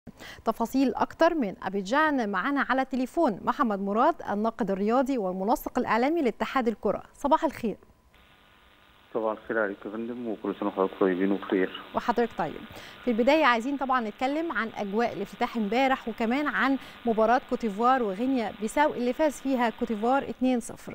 تفاصيل أكتر من أبيجان معنا على تليفون محمد مراد الناقد الرياضي والمنسق الإعلامي لاتحاد الكرة صباح الخير طبعا الخير عليك يا فندم وكل سنه وحضرتك طيبين وبخير وحضرتك طيب في البداية عايزين طبعا نتكلم عن أجواء الافتتاح امبارح وكمان عن مباراة كوتيفوار وغينيا بيساو اللي فاز فيها كوتيفوار 2-0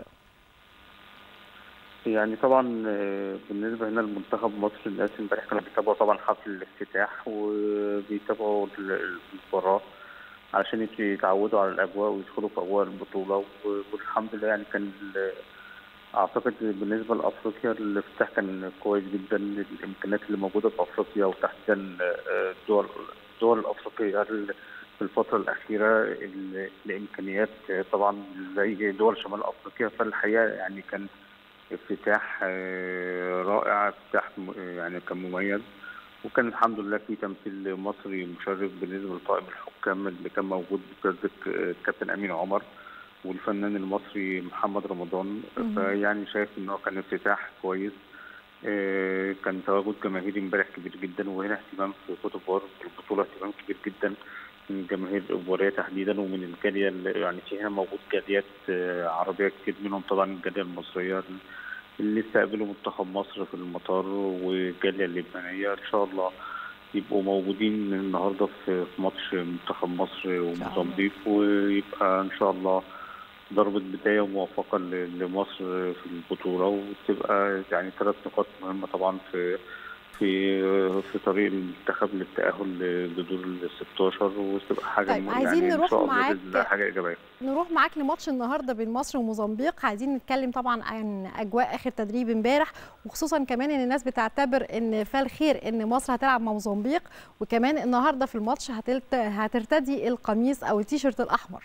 يعني طبعا بالنسبه هنا لمنتخب مصر الناس امبارح كانوا بيتابعوا طبعا حفل الافتتاح وبيتابعوا المباراه علشان يتعودوا على الاجواء ويدخلوا في اجواء البطوله والحمد لله يعني كان اعتقد بالنسبه لافريقيا الافتتاح كان كويس جدا الامكانيات اللي موجوده في افريقيا وتحديدا الدول الدول الافريقيه في الفتره الاخيره الامكانيات طبعا زي دول شمال افريقيا فالحقيقه يعني كان افتتاح رائع افتتاح يعني كان مميز وكان الحمد لله في تمثيل مصري مشرف بالنسبه لطاقم الحكام اللي كان موجود بقياده الكابتن امين عمر والفنان المصري محمد رمضان فيعني شايف ان هو كان افتتاح كويس كان تواجد جماهيري امبارح كبير جدا وهنا اهتمام في كوت ديفوار البطوله اهتمام كبير جدا من الجماهير الايفواريه تحديدا ومن الجاليه يعني في هنا موجود جاليات عربيه كتير منهم طبعا الجاليه المصريه اللي استقبلوا منتخب مصر في المطار والجاليه اللبنانيه ان شاء الله يبقوا موجودين النهارده في ماتش منتخب مصر وموزمبيق ويبقى ان شاء الله ضربة بداية موفقة لمصر في البطولة وتبقى يعني ثلاث نقاط مهمة طبعا في في في طريق المنتخب للتأهل لدور ال 16 وتبقى حاجة طيب عايزين يعني نروح معاك حاجة إيجابية نروح معاك لماتش النهارده بين مصر وموزمبيق عايزين نتكلم طبعا عن اجواء اخر تدريب امبارح وخصوصا كمان ان الناس بتعتبر ان فال خير ان مصر هتلعب مع موزمبيق وكمان النهارده في الماتش هتلت... هترتدي القميص او التيشيرت الاحمر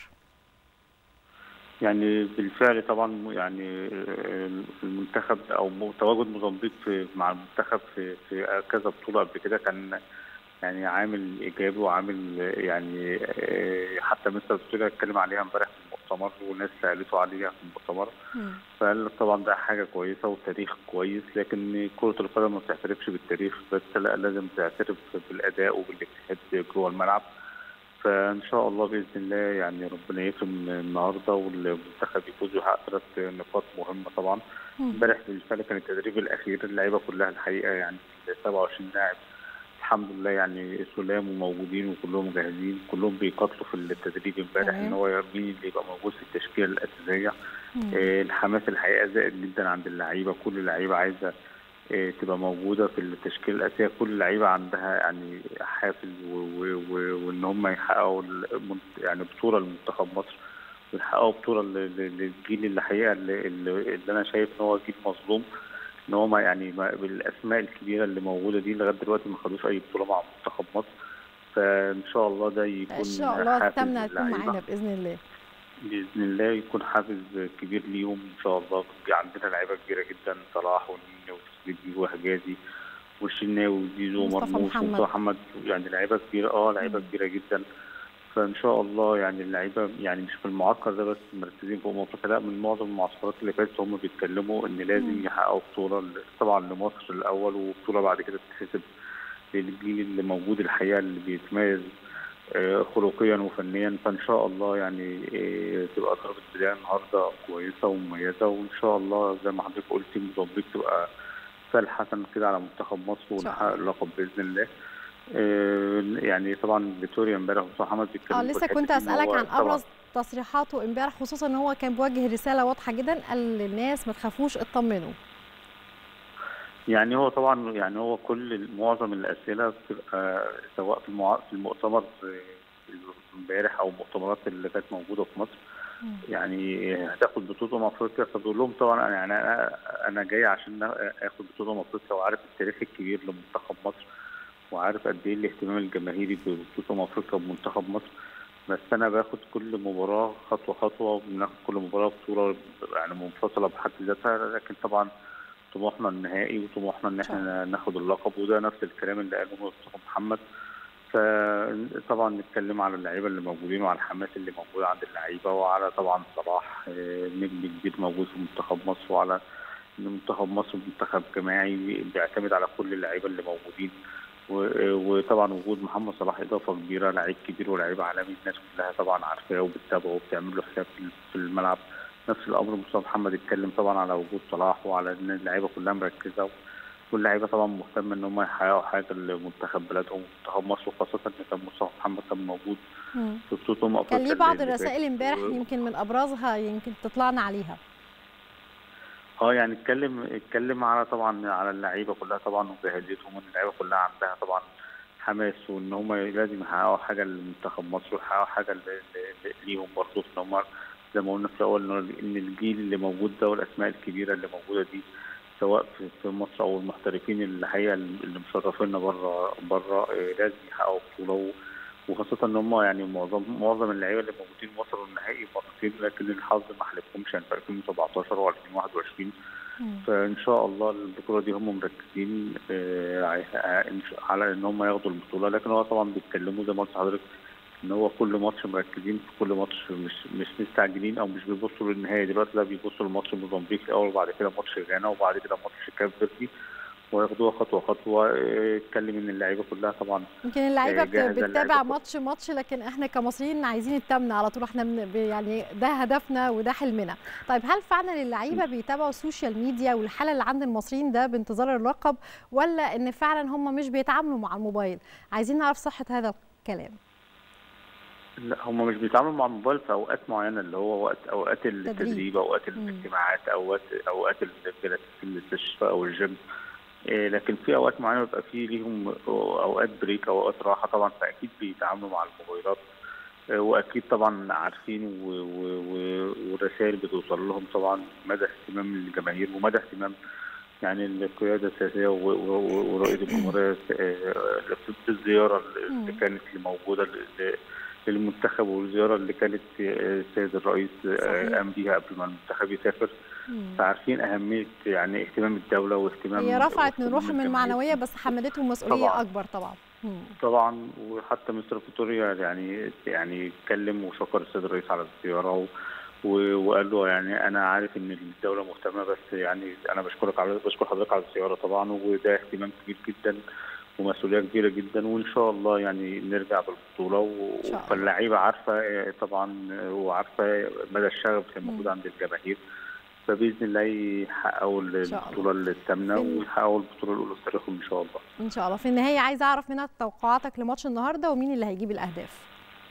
يعني بالفعل طبعا يعني المنتخب او تواجد موزمبيق في مع المنتخب في في كذا بطوله قبل كده كان يعني عامل ايجابي وعامل يعني حتى مستر البطوله اتكلم عليها امبارح في المؤتمر وناس سالته عليها في المؤتمر فقال طبعا ده حاجه كويسه وتاريخ كويس لكن كره القدم ما بتعترفش بالتاريخ بس لا لازم تعترف بالاداء وبالاجتهاد جوه الملعب فان شاء الله باذن الله يعني ربنا يكرم النهارده والمنتخب يفوز ويحقق ثلاث نقاط مهمه طبعا امبارح بالفعل كان التدريب الاخير اللعيبه كلها الحقيقه يعني 27 لاعب الحمد لله يعني سلام وموجودين وكلهم جاهزين كلهم بيقاتلوا في التدريب امبارح ان هو مين اللي يبقى موجود في التشكيله الاساسيه آه الحماس الحقيقه زائد جدا عند اللعيبه كل اللعيبه عايزه تبقى موجوده في التشكيله الاساسيه كل اللعيبه عندها يعني حافز وان هم يحققوا يعني بطوله لمنتخب مصر ويحققوا بطوله للجيل الحقيقه اللي, اللي انا شايف ان هو جيل مظلوم ان هو يعني بالاسماء الكبيره اللي موجوده دي لغايه دلوقتي ما خدوش اي بطوله مع منتخب مصر فان شاء الله ده يكون ان شاء الله تتمنى تكون معانا باذن الله باذن الله يكون حافز كبير ليهم ان شاء الله عندنا لعيبه كبيره جدا صلاح ونيني وتسليم وهجازي والشناوي وزيزو ومرموش ومصطفى محمد يعني لعيبه كبيره اه لعيبه كبيره جدا فان شاء الله يعني اللعيبه يعني مش في المعسكر ده بس مركزين في امم افريقيا لا من معظم المعسكرات اللي فاتت هم بيتكلموا ان لازم يحققوا بطوله طبعا لمصر الاول وبطوله بعد كده تتحسب للجيل اللي موجود الحقيقه اللي بيتميز خلقيا وفنيا فان شاء الله يعني تبقى ضربه بدايه النهارده كويسه ومميزه وان شاء الله زي ما حضرتك قلتي موزمبيق تبقى مثال حسن كده على منتخب مصر ونحقق اللقب باذن الله يعني طبعا فيتوريا امبارح ومصطفى محمد بيتكلموا اه لسه كنت اسالك عن ابرز تصريحاته امبارح خصوصا ان هو كان بيوجه رساله واضحه جدا قال للناس ما تخافوش اطمنوا يعني هو طبعا يعني هو كل معظم الاسئله بتبقى سواء في في المؤتمر امبارح او المؤتمرات اللي كانت موجوده في مصر يعني هتاخد بطوله امم افريقيا فبقول لهم طبعا انا يعني انا انا جاي عشان اخد بطوله امم افريقيا وعارف التاريخ الكبير لمنتخب مصر وعارف قد ايه الاهتمام الجماهيري ببطوله امم افريقيا بمنتخب مصر بس انا باخد كل مباراه خطوه خطوه بناخد كل مباراه بطوله يعني منفصله بحد ذاتها لكن طبعا طموحنا النهائي وطموحنا ان احنا ناخد اللقب وده نفس الكلام اللي قاله مصطفى محمد فطبعا نتكلم على اللعيبه اللي موجودين وعلى الحماس اللي موجود عند اللعيبه وعلى طبعا صلاح نجم كبير موجود في منتخب مصر وعلى ان منتخب مصر منتخب جماعي بيعتمد على كل اللعيبه اللي موجودين وطبعا وجود محمد صلاح اضافه كبيره لعيب كبير ولاعيب عالمي الناس كلها طبعا عارفاه وبتتابعه وبتعمل له حساب في الملعب نفس الامر مصطفى محمد اتكلم طبعا على وجود صلاح وعلى ان اللعيبه كلها مركزه واللعيبه طبعا مهتمه ان هم يحققوا حاجه لمنتخب بلادهم ومنتخب مصر وخاصه ان كان مصطفى محمد كان موجود في بطوله امم كان ليه بعض الرسائل امبارح يمكن من ابرزها يمكن تطلعنا عليها اه يعني اتكلم اتكلم على طبعا على اللعيبه كلها طبعا وجاهزيتهم وان اللعيبه كلها عندها طبعا حماس وان هم لازم يحققوا حاجه لمنتخب مصر ويحققوا حاجه ليهم برضه ان هم زي ما قلنا في الاول ان الجيل اللي موجود ده والاسماء الكبيره اللي موجوده دي سواء في مصر او المحترفين اللي الحقيقه اللي مشرفينا بره بره لازم يحققوا بطوله وخاصة ان هم يعني معظم معظم اللعيبه اللي موجودين وصلوا النهائي مرتين لكن الحظ ما حلفهمش يعني في 2017 و2021 فان شاء الله البطوله دي هم مركزين على ان هم ياخدوا البطوله لكن هو طبعا بيتكلموا زي ما قلت لحضرتك ان هو كل ماتش مركزين في كل ماتش مش مش مستعجلين او مش بيبصوا للنهايه دلوقتي لا بيبصوا لماتش موزمبيق الاول وبعد كده ماتش غانا وبعد كده ماتش كاب فيردي وياخدوها خطوه خطوه اتكلم ان اللعيبه كلها طبعا يمكن اللعيبه بتتابع ماتش ماتش لكن احنا كمصريين عايزين التامن على طول احنا يعني ده هدفنا وده حلمنا طيب هل فعلا اللعيبه بيتابعوا السوشيال ميديا والحاله اللي عند المصريين ده بانتظار اللقب ولا ان فعلا هم مش بيتعاملوا مع الموبايل عايزين نعرف صحه هذا الكلام لا هم مش بيتعاملوا مع الموبايل في اوقات معينه اللي هو وقت اوقات التدريب اوقات الاجتماعات اوقات اوقات في الاستشفاء او الجيم لكن في اوقات معينه بيبقى في ليهم اوقات بريك او اوقات راحه طبعا فاكيد بيتعاملوا مع الموبايلات واكيد طبعا عارفين والرسائل بتوصل لهم طبعا مدى اهتمام الجماهير ومدى اهتمام يعني القياده السياسيه ورئيس الجمهوريه في الزياره اللي كانت موجوده للمنتخب والزياره اللي كانت السيد الرئيس قام بيها قبل ما المنتخب يسافر فعارفين اهميه يعني اهتمام الدوله واهتمام هي رفعت من روحهم المعنويه بس حملتهم مسؤوليه طبعًا. اكبر طبعا طبعا وحتى مستر فيتوريا يعني يعني اتكلم وشكر السيد الرئيس على الزياره وقال له يعني انا عارف ان الدوله مهتمه بس يعني انا بشكرك على بشكر حضرتك على الزياره طبعا وده اهتمام كبير جدا ومسؤوليه كبيره جدا وان شاء الله يعني نرجع بالبطوله فاللعيبه عارفه طبعا وعارفه مدى الشغف اللي موجود عند الجماهير فباذن الله يحققوا البطوله الثامنه ويحققوا البطوله الاولى في تاريخهم ان شاء الله. ان شاء الله في النهايه عايزه اعرف منك توقعاتك لماتش النهارده ومين اللي هيجيب الاهداف.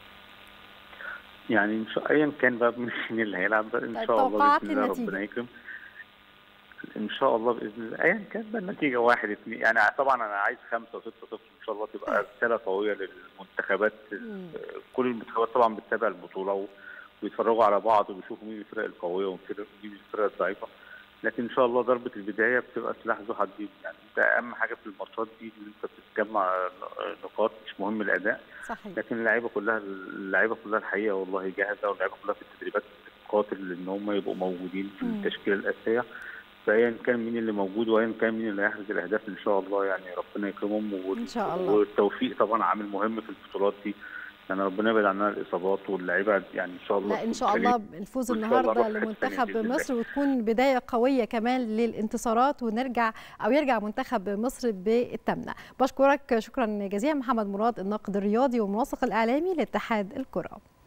يعني ان شاء ايا كان بقى مين اللي هيلعب ان شاء الله باذن الله ربنا يكرم. ان شاء الله باذن الله ايا كان بقى النتيجه واحد اثنين يعني طبعا انا عايز خمسه وسته صفر ان شاء الله تبقى رساله قويه للمنتخبات كل المنتخبات طبعا بتتابع البطوله وبيتفرجوا على بعض وبيشوفوا مين الفرق القويه ومين الفرق الضعيفه لكن ان شاء الله ضربه البدايه بتبقى سلاح ذو حدين يعني انت اهم حاجه في الماتشات دي ان انت بتجمع نقاط مش مهم الاداء صحيح. لكن اللعيبه كلها اللعيبه كلها الحقيقه والله جاهزه واللعيبه كلها في التدريبات بتقاتل ان هم يبقوا موجودين في التشكيله الاساسيه فايا كان مين اللي موجود وايا كان مين اللي هيحرز الاهداف ان شاء الله يعني ربنا يكرمهم ان شاء الله والتوفيق طبعا عامل مهم في البطولات دي يعني ربنا يبعد عننا الاصابات واللعيبه يعني ان شاء الله لا ان شاء الله الفوز النهارده لمنتخب مصر وتكون بدايه قويه كمان للانتصارات ونرجع او يرجع منتخب مصر بالثامنه بشكرك شكرا جزيلا محمد مراد الناقد الرياضي والمنسق الاعلامي لاتحاد الكره